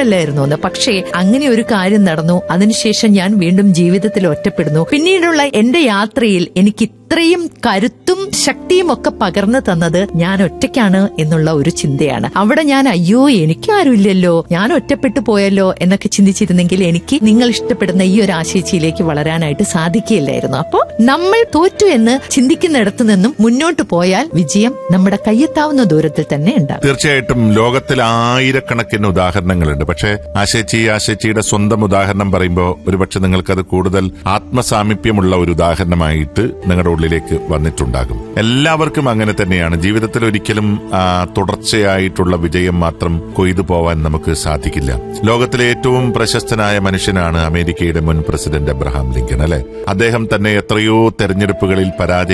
ഇഷ്ടമല്ലായിരുന്നു എന്ന് പക്ഷേ അങ്ങനെ ഒരു കാര്യം നടന്നു അതിനുശേഷം ഞാൻ വീണ്ടും ജീവിതത്തിൽ ഒറ്റപ്പെടുന്നു പിന്നീടുള്ള എന്റെ യാത്രയിൽ എനിക്ക് ഇത്രയും കരുത്തും ശക്തിയും ഒക്കെ പകർന്നു തന്നത് ഞാൻ ഒറ്റയ്ക്കാണ് എന്നുള്ള ഒരു ചിന്തയാണ് അവിടെ ഞാൻ അയ്യോ എനിക്കാരുമില്ലല്ലോ ഞാൻ ഒറ്റപ്പെട്ടു പോയല്ലോ എന്നൊക്കെ ചിന്തിച്ചിരുന്നെങ്കിൽ എനിക്ക് നിങ്ങൾ ഇഷ്ടപ്പെടുന്ന ഈ ഒരു ആശയച്ചിയിലേക്ക് വളരാനായിട്ട് സാധിക്കില്ലായിരുന്നു അപ്പോൾ നമ്മൾ തോറ്റു എന്ന് ചിന്തിക്കുന്നിടത്തു നിന്നും മുന്നോട്ട് പോയാൽ വിജയം നമ്മുടെ കയ്യെത്താവുന്ന ദൂരത്തിൽ തന്നെ ഉണ്ടാകും തീർച്ചയായിട്ടും ലോകത്തിൽ ആയിരക്കണക്കിന് ഉദാഹരണങ്ങളുണ്ട് പക്ഷേ ആശേച്ചി ആശേച്ചിയുടെ സ്വന്തം ഉദാഹരണം പറയുമ്പോൾ ഒരുപക്ഷെ നിങ്ങൾക്കത് കൂടുതൽ ആത്മസാമീപ്യമുള്ള ഒരു ഉദാഹരണമായിട്ട് നിങ്ങളുടെ ഉള്ളിലേക്ക് വന്നിട്ടുണ്ടാകും എല്ലാവർക്കും അങ്ങനെ തന്നെയാണ് ജീവിതത്തിൽ ഒരിക്കലും ആ, തുടർച്ചയായിട്ടുള്ള വിജയം മാത്രം കൊയ്തു പോവാൻ നമുക്ക് സാധിക്കില്ല ലോകത്തിലെ ഏറ്റവും പ്രശസ്തനായ മനുഷ്യനാണ് അമേരിക്കയുടെ മുൻ പ്രസിഡന്റ് അബ്രഹാം ലിങ്കൺ അല്ലെ അദ്ദേഹം തന്നെ എത്രയോ തെരഞ്ഞെടുപ്പുകളിൽ പരാജയം